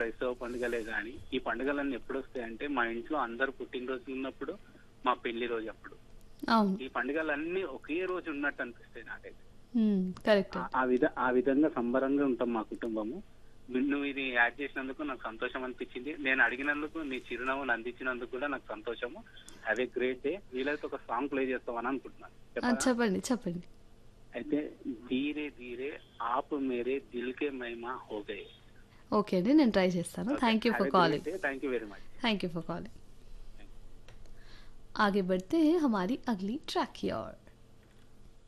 క్రైస్తవ పండుగలే కానీ ఈ పండుగలన్నీ ఎప్పుడు వస్తాయంటే మా ఇంట్లో అందరు పుట్టినరోజులు ఉన్నప్పుడు మా పెళ్లి రోజు అప్పుడు అవును ఈ పండుగలన్నీ ఒకే రోజు ఉన్నట్టు అనిపిస్తాయి నాకైతే కరెక్ట్ ఆ- ఆ విధ ఆ విధంగా సంబరంగా ఉంటాం మా కుటుంబము నువ్వు ఇది యాడ్ చేసినందుకు నాకు సంతోషం అనిపించింది నేను అడిగినందుకు నీ చిరునవ్వును అందించినందుకు కూడా నాకు సంతోషము హ్యావ్ ఏ గ్రేట్ డే వీలైతే ఒక సాంగ్ ప్లే చేస్తామని అనుకుంటున్నాను చెప్పరా? చెప్పండి చెప్పండి అయితే ధీరే ధీరే ఆప్ మేరే దిల్ కే మహిమా హో గయే ఓకే అండి నేను ట్రై చేస్తాను thank you for calling thank you very much thank you for calling आगे बढ़ते हैं हमारी अगली ट्रैक की ओर